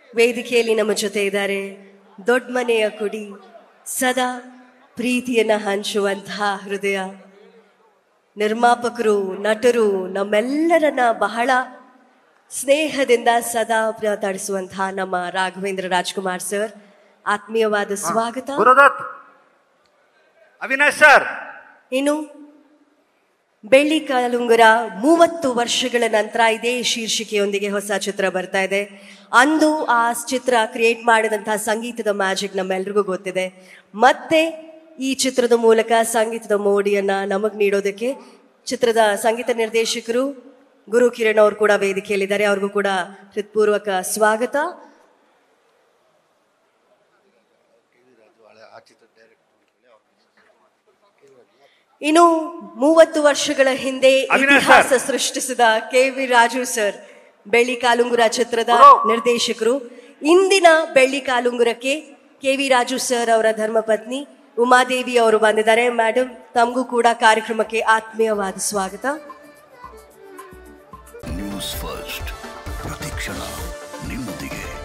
ವೇದಿಕೆಯಲ್ಲಿ ನಮ್ಮ ಜೊತೆ ಇದ್ದಾರೆ ದೊಡ್ಡ ಮನೆಯ ಕುಡಿ ಸದಾ ಪ್ರೀತಿಯನ್ನ ಹಂಚುವಂತಹ ಹೃದಯ ನಿರ್ಮಾಪಕರು ನಟರು ನಮ್ಮೆಲ್ಲರನ್ನ ಬಹಳ ಸ್ನೇಹದಿಂದ ಸದಾ ಮಾತಾಡಿಸುವಂತಹ ನಮ್ಮ ರಾಘವೇಂದ್ರ ರಾಜ್ಕುಮಾರ್ ಸರ್ ಆತ್ಮೀಯವಾದ ಸ್ವಾಗತ ಗುರುದತ್ ಅವಿನಾಶ್ ಸರ್ ಇನ್ನು ಬೆಳ್ಳಿ ಕಾಲುಂಗುರ ಮೂವತ್ತು ವರ್ಷಗಳ ನಂತರ ಇದೇ ಶೀರ್ಷಿಕೆಯೊಂದಿಗೆ ಹೊಸ ಚಿತ್ರ ಬರ್ತಾ ಇದೆ ಅಂದು ಆ ಚಿತ್ರ ಕ್ರಿಯೇಟ್ ಮಾಡಿದಂತಹ ಸಂಗೀತದ ಮ್ಯಾಜಿಕ್ ನಮ್ಮೆಲ್ರಿಗೂ ಗೊತ್ತಿದೆ ಮತ್ತೆ ಈ ಚಿತ್ರದ ಮೂಲಕ ಸಂಗೀತದ ಮೋಡಿಯನ್ನ ನಮಗ್ ನೀಡೋದಕ್ಕೆ ಚಿತ್ರದ ಸಂಗೀತ ನಿರ್ದೇಶಕರು ಗುರು ಕಿರಣ್ ಅವರು ಕೂಡ ವೇದಿಕೆಯಲ್ಲಿದ್ದಾರೆ ಅವ್ರಿಗೂ ಕೂಡ ಹೃತ್ಪೂರ್ವಕ ಸ್ವಾಗತ ಇನ್ನು ಮೂವತ್ತು ವರ್ಷಗಳ ಹಿಂದೆ ಅವಿನಾಶ್ ಇತಿಹಾಸ ಸರ್. ಸೃಷ್ಟಿಸಿದ ಕೆ ವಿ ರಾಜು ಸರ್ ಬೆಳ್ಳಿ ಕಾಲುಂಗುರ ಚಿತ್ರದ ಹಲೋ. ನಿರ್ದೇಶಕರು ಇಂದಿನ ಬೆಳ್ಳಿ ಕಾಲುಂಗುರಕ್ಕೆ ಕೆ ವಿ ರಾಜು ಸರ್ ಅವರ ಧರ್ಮಪತ್ನಿ ಉಮಾದೇವಿ ಅವರು ಬಂದಿದ್ದಾರೆ ಮೇಡಮ್ ತಮಗೂ ಕೂಡ ಕಾರ್ಯಕ್ರಮಕ್ಕೆ ಆತ್ಮೀಯವಾದ ಸ್ವಾಗತ ನ್ಯೂಸ್ ಫಸ್ಟ್ ಪ್ರತಿಕ್ಷಣ ನಿಮ್ಮೊಂದಿಗೆ